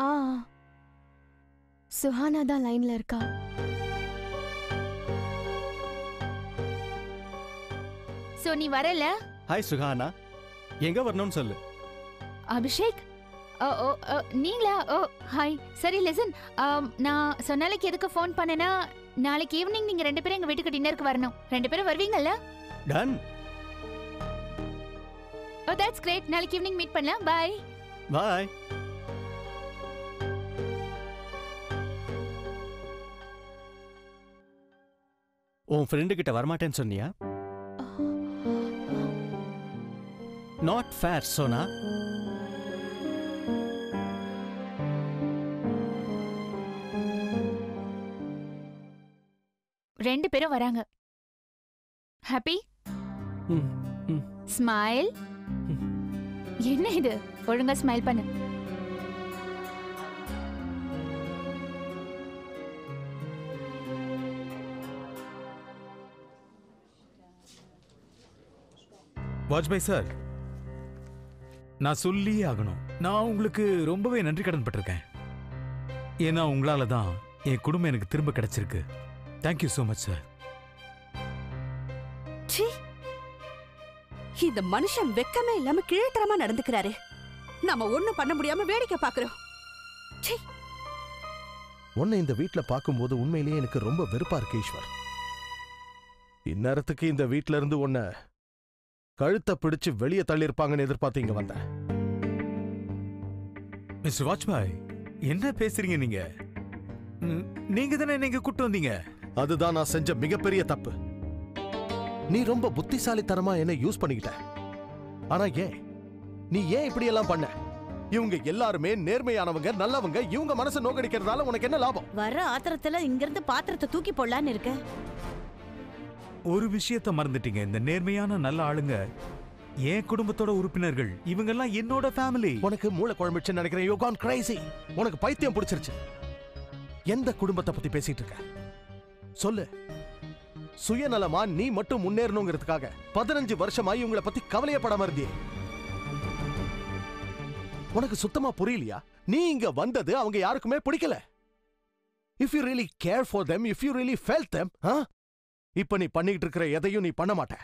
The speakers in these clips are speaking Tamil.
ஆ சுஹானா தான் லைன்ல இருக்கா சோ நீ வரல ஹாய் சுகானா எங்க வரணும்னு சொல்லு அபிஷேக் ஓ ஓ ஓ, நீங்களா ஓ ஹாய் சரி லிசன் நான் சொன்னாலைக்கு எதுக்கு ஃபோன் பண்ணேன்னா நாளைக்கு ஈவினிங் நீங்க ரெண்டு பேரும் எங்க வீட்டுக்கு டின்னருக்கு வரணும் ரெண்டு பேரும் வருவீங்கல்ல டன் ஓ தட்ஸ் கிரேட் நாளைக்கு ஈவினிங் மீட் பண்ணலாம் பாய் பாய் உன் ஃப்ரெண்டு கிட்ட வரமாட்டேன்னு சொன்னியா நாட் ஃபேர் சோனா ரெண்டு பேரும் வராங்க ஹாப்பி ம், ம். ஸ்மைல் என்ன இது ஒழுங்கா ஸ்மைல் பண்ணு வாஜ்பாய் சார் நான் சொல்லியே ஆகணும் நான் உங்களுக்கு ரொம்பவே நன்றி கடன் பட்டிருக்கேன் ஏன்னா உங்களால தான் என் குடும்பம் எனக்கு திரும்ப கிடைச்சிருக்கு தேங்க்யூ ஸோ மச் சார் ச்சீ இந்த மனுஷன் வெக்கமே இல்லாம கீழ்த்தரமா நடந்துக்கிறாரு நம்ம ஒண்ணும் பண்ண முடியாம வேடிக்கை பாக்குறோம் உன்னை இந்த வீட்ல பார்க்கும்போது உண்மையிலேயே எனக்கு ரொம்ப வெறுப்பா இருக்கு ஈஸ்வர் இந்நேரத்துக்கு இந்த வீட்ல இருந்து உன்னை கழுத்தை பிடிச்சு வெளியே தள்ளியிருப்பாங்கன்னு எதிர்பார்த்து இங்க வந்தேன் மிஸ்டர் வாஜ்பாய் என்ன பேசுறீங்க நீங்க ம், நீங்க தானே நீங்க கூட்டு வந்தீங்க அதுதான் நான் செஞ்ச மிகப்பெரிய தப்பு நீ ரொம்ப புத்திசாலித்தனமா என்ன யூஸ் பண்ணிக்கிட்ட ஆனா ஏன் நீ ஏன் இப்படி எல்லாம் பண்ண இவங்க எல்லாருமே நேர்மையானவங்க நல்லவங்க இவங்க மனசை நோக்கடிக்கிறதால உனக்கு என்ன லாபம் வர ஆத்திரத்துல இங்க இருந்து பாத்திரத்தை தூக்கி போடலான்னு இருக்க ஒரு விஷயத்த மறந்துட்டீங்க இந்த நேர்மையான நல்ல ஆளுங்க என் குடும்பத்தோட உறுப்பினர்கள் இவங்கெல்லாம் என்னோட ஃபேமிலி உனக்கு மூளை குழம்பிடுச்சுன்னு நினைக்கிறேன் யூ கான் கிரைசி உனக்கு பைத்தியம் பிடிச்சிருச்சு எந்த குடும்பத்தை பத்தி பேசிட்டு இருக்க சொல்லு சுயநலமா நீ மட்டும் முன்னேறணுங்கிறதுக்காக பதினஞ்சு வருஷமா இவங்கள பத்தி கவலையப்படாம இருந்தியே உனக்கு சுத்தமா புரியலையா நீ இங்க வந்தது அவங்க யாருக்குமே பிடிக்கல if you really care for them if you really felt them இப்ப நீ பண்ணிட்டு இருக்கிற எதையும் நீ பண்ண மாட்ட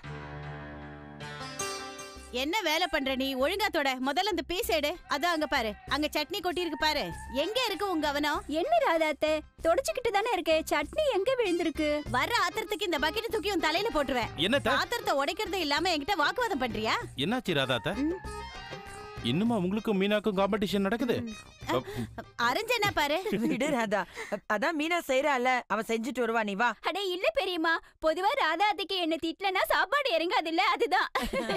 என்ன வேலை பண்ற நீ ஒழுங்கா தொட முதல்ல அந்த பீஸ் எடு அதான் அங்க பாரு அங்க சட்னி கொட்டி இருக்கு பாரு எங்க இருக்கு உங்க கவனம் என்ன ராதாத்தே தொடச்சுக்கிட்டு தானே இருக்கு சட்னி எங்க விழுந்திருக்கு வர ஆத்திரத்துக்கு இந்த பக்கெட் தூக்கி உன் தலையில போட்டுருவேன் என்னத்த ஆத்திரத்தை உடைக்கிறது இல்லாம என்கிட்ட வாக்குவாதம் பண்றியா என்னாச்சு ராதாத்த ம். இன்னுமா உங்களுக்கும் மீனாக்கும் காம்படிஷன் நடக்குது அரைஞ்சேனா பாரு விடு ராதா அதான் மீனா செய்யறால அவ செஞ்சுட்டு வருவா நீ வா அடே இல்ல பெரியம்மா பொதுவா ராதாத்திக்கு என்ன திட்டலனா சாப்பாடு இறங்காது இல்ல அதுதான்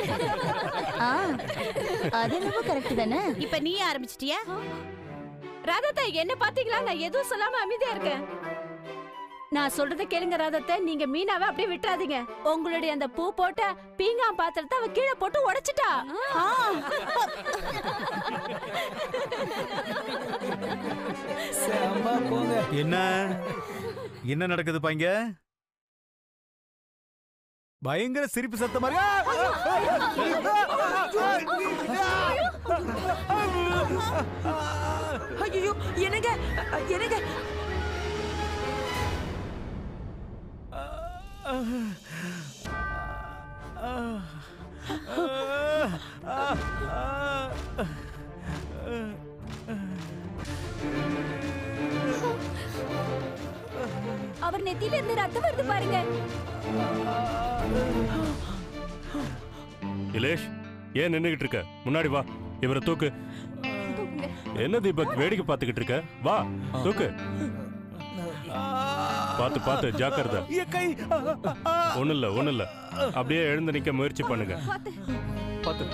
அது என்னமோ கரெக்ட் தானே இப்ப நீ ஆரம்பிச்சிட்டியா ராதாத்தா என்ன பாத்தீங்களா நான் எதுவும் சொல்லாம அமைதியா இருக்கேன் நான் சொல்றத கேளுங்க ராதாத்தா நீங்க மீனாவை அப்படியே விட்டுறாதீங்க உங்களுடைய அந்த பூ போட்ட பீங்கான் பாத்திரத்தை அவ கீழே போட்டு உடைச்சிட்டா என்ன என்ன நடக்குது பாங்க பயங்கர சிரிப்பு சத்த மாதிரி ஐயோ என்னங்க என்னங்க அவர் நெத்தியில இருந்து ரத்தம் வருது பாருங்க இலேஷ் ஏன் நின்னுகிட்டு இருக்க முன்னாடி வா இவரை தூக்கு என்ன தீபக் வேடிக்கை பார்த்துக்கிட்டு இருக்க வா தூக்கு பார்த்து பார்த்து ஜாக்கிரதை என் கை ஒண்ணு இல்ல ஒண்ணு இல்ல அப்படியே எழுந்து நிக்க முயற்சி பண்ணுங்க பார்த்து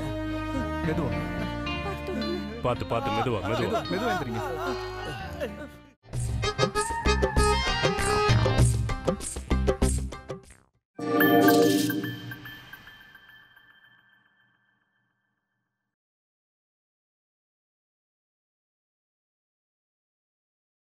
மெதுவா பார்த்து பார்த்து மெதுவா மெதுவா மெதுவா எந்திரிங்க